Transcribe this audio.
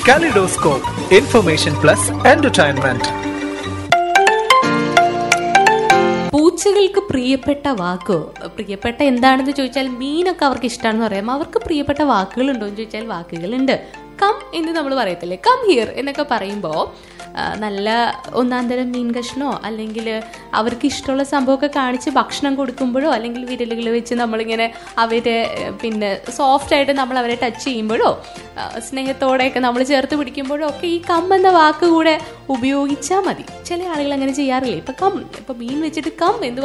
Kaleidoscope, information plus entertainment. പൂച്ചകൾക്ക് പ്രിയപ്പെട്ട വാക്കോ പ്രിയപ്പെട്ട എന്താണെന്ന് ചോദിച്ചാൽ മീനൊക്കെ അവർക്ക് ഇഷ്ടമാണെന്ന് പറയാം അവർക്ക് പ്രിയപ്പെട്ട വാക്കുകൾ ഉണ്ടോ എന്ന് ചോദിച്ചാൽ വാക്കുകളുണ്ട് കം എന്ന് നമ്മൾ പറയത്തില്ലേ കം ഹിയർ എന്നൊക്കെ പറയുമ്പോൾ നല്ല ഒന്നാം തരം മീൻ കഷ്ണോ അല്ലെങ്കിൽ അവർക്ക് ഇഷ്ടമുള്ള സംഭവമൊക്കെ കാണിച്ച് ഭക്ഷണം കൊടുക്കുമ്പോഴോ അല്ലെങ്കിൽ വിരലുകൾ വെച്ച് നമ്മളിങ്ങനെ അവരെ ഏഹ്, പിന്നെ സോഫ്റ്റ് ആയിട്ട് നമ്മൾ അവരെ ടച്ച് ചെയ്യുമ്പോഴോ ആ, സ്നേഹത്തോടെയൊക്കെ നമ്മൾ ചേർത്ത് പിടിക്കുമ്പോഴോ ഒക്കെ ഈ കം എന്ന വാക്ക് കൂടെ ഉപയോഗിച്ചാൽ മതി ചില ആളുകൾ അങ്ങനെ ചെയ്യാറില്ലേ ഇപ്പൊ കം ഇപ്പൊ മീൻ വെച്ചിട്ട് കം എന്ന്